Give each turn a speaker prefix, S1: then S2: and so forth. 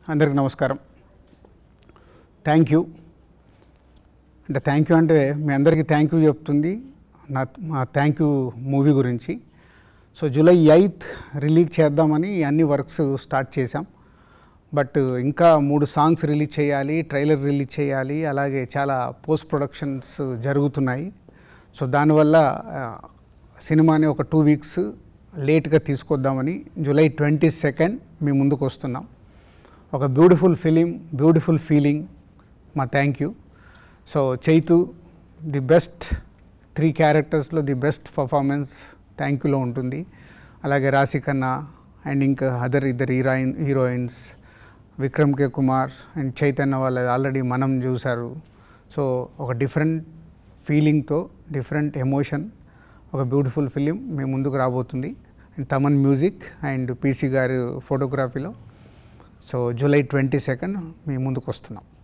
S1: అందరికి నమస్కారం thank you అంటే థ్యాంక్ యూ అంటే మీ అందరికీ థ్యాంక్ యూ చెప్తుంది నా మా థ్యాంక్ యూ మూవీ గురించి సో జూలై ఎయిత్ రిలీజ్ చేద్దామని అన్ని వర్క్స్ స్టార్ట్ చేశాం బట్ ఇంకా మూడు సాంగ్స్ రిలీజ్ చేయాలి ట్రైలర్ రిలీజ్ చేయాలి అలాగే చాలా పోస్ట్ ప్రొడక్షన్స్ జరుగుతున్నాయి సో దానివల్ల ఆ, సినిమాని ఒక టూ వీక్స్ లేట్గా తీసుకొద్దామని జూలై ట్వంటీ సెకండ్ మీ ముందుకు వస్తున్నాం ఒక బ్యూటిఫుల్ ఫిలిం బ్యూటిఫుల్ ఫీలింగ్ మా thank you so Chaitu the best three క్యారెక్టర్స్లో ది బెస్ట్ పర్ఫార్మెన్స్ థ్యాంక్ యూలో ఉంటుంది అలాగే రాశికన్నా అండ్ ఇంకా అదర్ ఇద్దరు heroine heroines Vikram K Kumar and Chaitanya వాళ్ళ ఆల్రెడీ మనం చూశారు సో ఒక డిఫరెంట్ ఫీలింగ్తో డిఫరెంట్ ఎమోషన్ ఒక బ్యూటిఫుల్ ఫిలిం మీ ముందుకు రాబోతుంది and Thaman music and PC garu ఫోటోగ్రఫీలో సో జూలై ట్వంటీ సెకండ్ మీ ముందుకు వస్తున్నాం